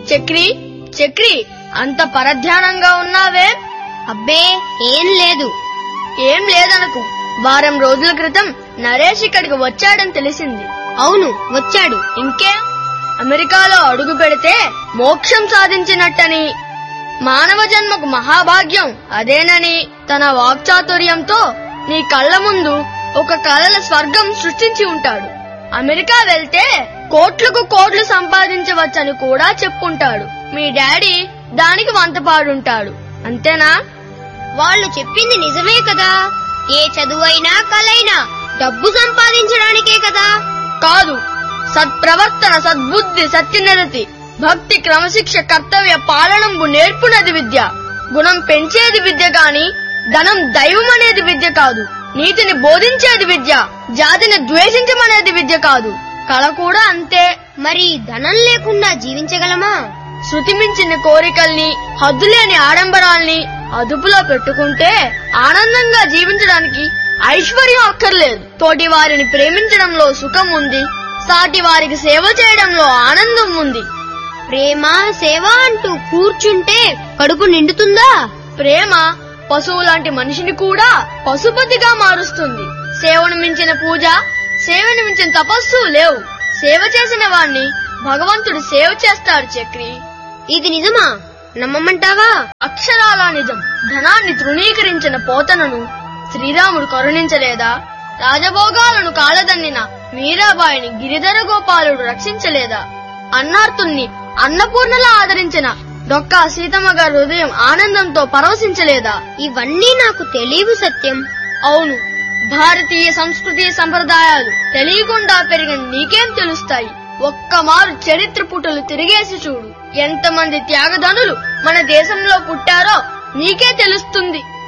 చక్రి చక్రి అంత పరధ్యానంగా ఉన్నావే అబ్బే ఏం లేదు ఏం లేదనకు వారం రోజుల క్రితం నరేష్ ఇక్కడికి వచ్చాడని తెలిసింది అవును వచ్చాడు ఇంకే అమెరికాలో అడుగు పెడితే మోక్షం సాధించినట్టని మానవ జన్మకు మహాభాగ్యం అదేనని తన వాక్చాతుర్యంతో నీ కళ్ళ ముందు ఒక కలల స్వర్గం సృష్టించి ఉంటాడు అమెరికా వెళ్తే కోట్లకు కోట్లు సంపాదించవచ్చని కూడా చెప్పుంటాడు మీ డాడీ దానికి వంతపాడుంటాడు అంతేనా వాళ్ళు చెప్పింది నిజమే కదా ఏ చదువైనా కలైనా డబ్బు సంపాదించడానికే కదా కాదు సత్ప్రవర్తన సద్బుద్ధి సత్యనిరతి భక్తి క్రమశిక్ష కర్తవ్య పాలనంబు నేర్పునది విద్య గుణం పెంచేది విద్య గాని ధనం దైవం అనేది విద్య కాదు నీతిని బోధించేది విద్య జాతిని ద్వేషించమనేది విద్య కాదు కళ కూడా అంతే మరి ధనం లేకుండా జీవించగలమా శృతి మించిన కోరికల్ని హద్దులేని ఆడంబరాల్ని అదుపులో పెట్టుకుంటే ఆనందంగా జీవించడానికి ఐశ్వర్యం అక్కర్లేదు తోటి వారిని ప్రేమించడంలో సుఖం ఉంది సాటి వారికి సేవ చేయడంలో ఆనందం ఉంది ప్రేమ సేవ అంటూ కూర్చుంటే కడుపు నిండుతుందా ప్రేమ పశువు లాంటి మనిషిని కూడా పశుపతిగా మారుస్తుంది సేవను మించిన పూజ సేవను మించిన తపస్సు లేవు సేవ చేసిన వాణ్ణి భగవంతుడు సేవ చేస్తాడు చక్రి ఇది నిజమా నమ్మమంటావా అక్షరాల నిజం ధనాన్ని తృణీకరించిన పోతనను శ్రీరాముడు కరుణించలేదా రాజభోగాలను కాలదన్నిన మీరాబాయిని గిరిధర గోపాలుడు రక్షించలేదా అన్నార్తుణ్ణి అన్నపూర్ణలా ఆదరించిన డొక్కా సీతమ్మ గారి హృదయం ఆనందంతో పరవశించలేదా ఇవన్నీ నాకు తెలియవు సత్యం అవును భారతీయ సంస్కృతి సంప్రదాయాలు తెలియకుండా పెరిగిన నీకేం తెలుస్తాయి ఒక్కమారు చరిత్ర పుటలు తిరిగేసి చూడు ఎంతమంది త్యాగధనులు మన దేశంలో పుట్టారో నీకే తెలుస్తుంది